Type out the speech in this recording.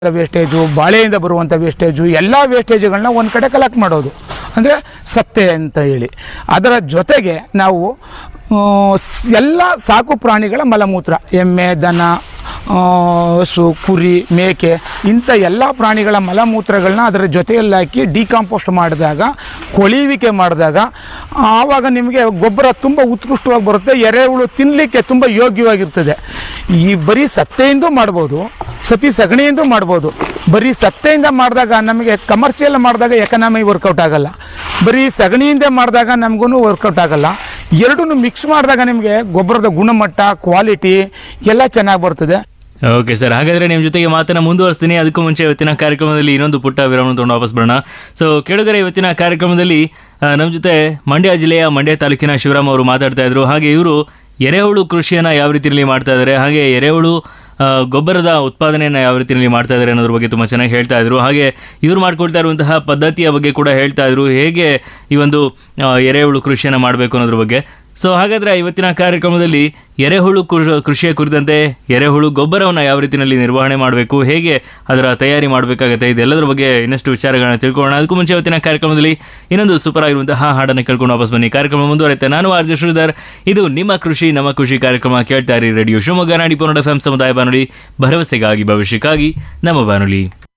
wastage ಬಾಳೆಯಿಂದ ಬರುವಂಥ wastage ಎಲ್ಲ ವೇಸ್ಟೇಜುಗಳನ್ನ ಒಂದು ಕಡೆ ಕಲೆಕ್ಟ್ ಮಾಡೋದು ಅಂದರೆ ಸತ್ತೆ ಅಂತ ಹೇಳಿ ಅದರ ಜೊತೆಗೆ ನಾವು ಆ, ಸ್- ಎಲ್ಲ ಸಾಕು ಪ್ರಾಣಿಗಳ ಮಲಮೂತ್ರ ಎಮ್ಮೆ ದನ ಆ, ಹಸು ಕುರಿ ಮೇಕೆ ಇಂಥ ಎಲ್ಲ ಪ್ರಾಣಿಗಳ ಮಲಮೂತ್ರಗಳನ್ನ ಅದರ ಜೊತೆಯಲ್ಲಿ ಹಾಕಿ ಡಿಕಾಂಪೋಸ್ಟ್ ಮಾಡಿದಾಗ ಕೊಳೀವಿಕೆ ಮಾಡಿದಾಗ ಆವಾಗ ನಿಮಗೆ ಗೊಬ್ಬರ ತುಂಬ ಉತ್ಕೃಷ್ಟವಾಗಿ ಬರುತ್ತೆ ಎರೆಹುಳು ತಿನ್ನಲಿಕ್ಕೆ ತುಂಬ ಯೋಗ್ಯವಾಗಿರ್ತದೆ ಈ ಬರೀ ಸತ್ತೆಯಿಂದ ಮಾಡ್ಬೋದು ಸತಿ ಸಗಣಿಯಿಂದ ಮಾಡ್ಬೋದು ಬರೀ ಸತ್ತೆಯಿಂದ ಮಾಡಿದಾಗ ನಮಗೆ ಕಮರ್ಷಿಯಲ್ ಮಾಡಿದಾಗ ಎಕನಾಮಿ ವರ್ಕೌಟ್ ಆಗಲ್ಲ ಬರೀ ಸಗಣಿಯಿಂದ ಮಾಡಿದಾಗ ನಮಗೂ ವರ್ಕೌಟ್ ಆಗಲ್ಲ ಎರಡನ್ನೂ ಮಿಕ್ಸ್ ಮಾಡಿದಾಗ ನಿಮಗೆ ಗೊಬ್ಬರದ ಗುಣಮಟ್ಟ ಕ್ವಾಲಿಟಿ ಎಲ್ಲ ಚೆನ್ನಾಗಿ ಬರ್ತದೆ ಓಕೆ ಸರ್ ಹಾಗಾದ್ರೆ ನಿಮ್ಮ ಜೊತೆಗೆ ಮಾತನ್ನ ಮುಂದುವರಿಸ್ತೀನಿ ಅದಕ್ಕೂ ಮುಂಚೆ ಇವತ್ತಿನ ಕಾರ್ಯಕ್ರಮದಲ್ಲಿ ಇನ್ನೊಂದು ಪುಟ್ಟ ವಿರಾಮ ತಗೊಂಡು ವಾಪಸ್ ಬರೋಣ ಸೊ ಕೇಳುಗರೆ ಇವತ್ತಿನ ಕಾರ್ಯಕ್ರಮದಲ್ಲಿ ಆ, ನಮ್ಮ ಜೊತೆ ಮಂಡ್ಯ ಜಿಲ್ಲೆಯ ಮಂಡ್ಯ ತಾಲೂಕಿನ ಶಿವರಾಮ್ ಅವರು ಮಾತಾಡ್ತಾ ಇದ್ರು ಹಾಗೆ ಇವರು ಎರೆಹುಳು ಕೃಷಿಯನ್ನ ಯಾವ ರೀತಿಯಲ್ಲಿ ಮಾಡ್ತಾ ಇದ್ದಾರೆ ಹಾಗೆ ಎರೆಹುಳು ಆ, ಗೊಬ್ಬರದ ಉತ್ಪಾದನೆಯನ್ನ ಯಾವ ರೀತಿಯಲ್ಲಿ ಮಾಡ್ತಾ ಇದ್ದಾರೆ ಅನ್ನೋದ್ರ ಬಗ್ಗೆ ತುಂಬ ಚೆನ್ನಾಗಿ ಹೇಳ್ತಾ ಇದ್ರು ಹಾಗೆ ಇವರು ಮಾಡ್ಕೊಳ್ತಾ ಇರುವಂತಹ ಪದ್ಧತಿಯ ಬಗ್ಗೆ ಕೂಡ ಹೇಳ್ತಾ ಇದ್ರು ಹೇಗೆ ಈ ಒಂದು ಆ, ಎರೆಹುಳು ಕೃಷಿಯನ್ನ ಮಾಡಬೇಕು ಅನ್ನೋದ್ರ ಬಗ್ಗೆ ಸೊ ಹಾಗಾದ್ರೆ ಇವತ್ತಿನ ಕಾರ್ಯಕ್ರಮದಲ್ಲಿ ಎರೆಹುಳು ಕೃಷ- ಕೃಷಿಯ ಕುರಿತಂತೆ ಎರೆಹುಳು ಗೊಬ್ಬರವನ್ನು ಯಾವ ರೀತಿಯಲ್ಲಿ ನಿರ್ವಹಣೆ ಮಾಡಬೇಕು ಹೇಗೆ ಅದರ ತಯಾರಿ ಮಾಡಬೇಕಾಗತ್ತೆ ಇದೆಲ್ಲದರ ಬಗ್ಗೆ ಇನ್ನಷ್ಟು ವಿಚಾರಗಳನ್ನ ತಿಳ್ಕೊಳ್ಳೋಣ ಅದಕ್ಕೂ ಮುಂಚೆ ಇವತ್ತಿನ ಕಾರ್ಯಕ್ರಮದಲ್ಲಿ ಇನ್ನೊಂದು ಸೂಪರ್ ಆಗಿರುವಂತಹ ಹಾಡನ್ನು ಕೇಳ್ಕೊಂಡು ವಾಪಸ್ ಬನ್ನಿ ಕಾರ್ಯಕ್ರಮ ಮುಂದುವರೆಯುತ್ತೆ ನಾನು ಆರ್ಜ ಶ್ರೀಧರ್ ಇದು ನಿಮ್ಮ ಕೃಷಿ ನಮ್ಮ ಕೃಷಿ ಕಾರ್ಯಕ್ರಮ ಕೇಳ್ತಾ ಇರಿ ರೇಡಿಯೋ ಶಿವಮೊಗ್ಗ ನಾಡಿ ಪನ್ನಡ ಎಫ್ ಸಮುದಾಯ ಬಾನುಲಿ ಭರವಸೆಗಾಗಿ ಭವಿಷ್ಯಕ್ಕಾಗಿ ನಮ್ಮ ಬಾನುಲಿ